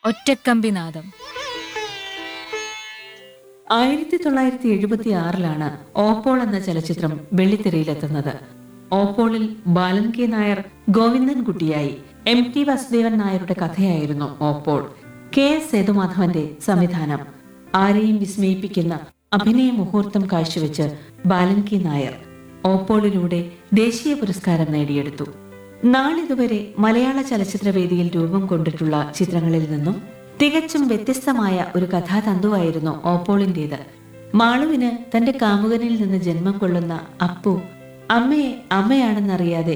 ഒറ്റക്കമ്പിനാദം ആയിരത്തി തൊള്ളായിരത്തി എഴുപത്തി ആറിലാണ് ഓപ്പോൾ എന്ന ചലച്ചിത്രം വെള്ളിത്തിരയിലെത്തുന്നത് ഓപ്പോളിൽ ബാലൻ കെ നായർ ഗോവിന്ദൻകുട്ടിയായി എം ടി വാസുദേവൻ നായരുടെ കഥയായിരുന്നു ഓപ്പോൾ കെ എസ് സേതുമാധവന്റെ സംവിധാനം ആരെയും വിസ്മയിപ്പിക്കുന്ന അഭിനയ മുഹൂർത്തം കാഴ്ചവെച്ച് ബാലൻ കെ നായർ ഓപ്പോളിലൂടെ ദേശീയ പുരസ്കാരം നേടിയെടുത്തു നാളിതുവരെ മലയാള ചലച്ചിത്രവേദിയിൽ രൂപം കൊണ്ടിട്ടുള്ള ചിത്രങ്ങളിൽ നിന്നും തികച്ചും വ്യത്യസ്തമായ ഒരു കഥാതന്തുവായിരുന്നു ഓപ്പോളിന്റേത് മാളുവിന് തന്റെ കാമുകനിൽ നിന്ന് ജന്മം കൊള്ളുന്ന അപ്പു അമ്മയെ അമ്മയാണെന്നറിയാതെ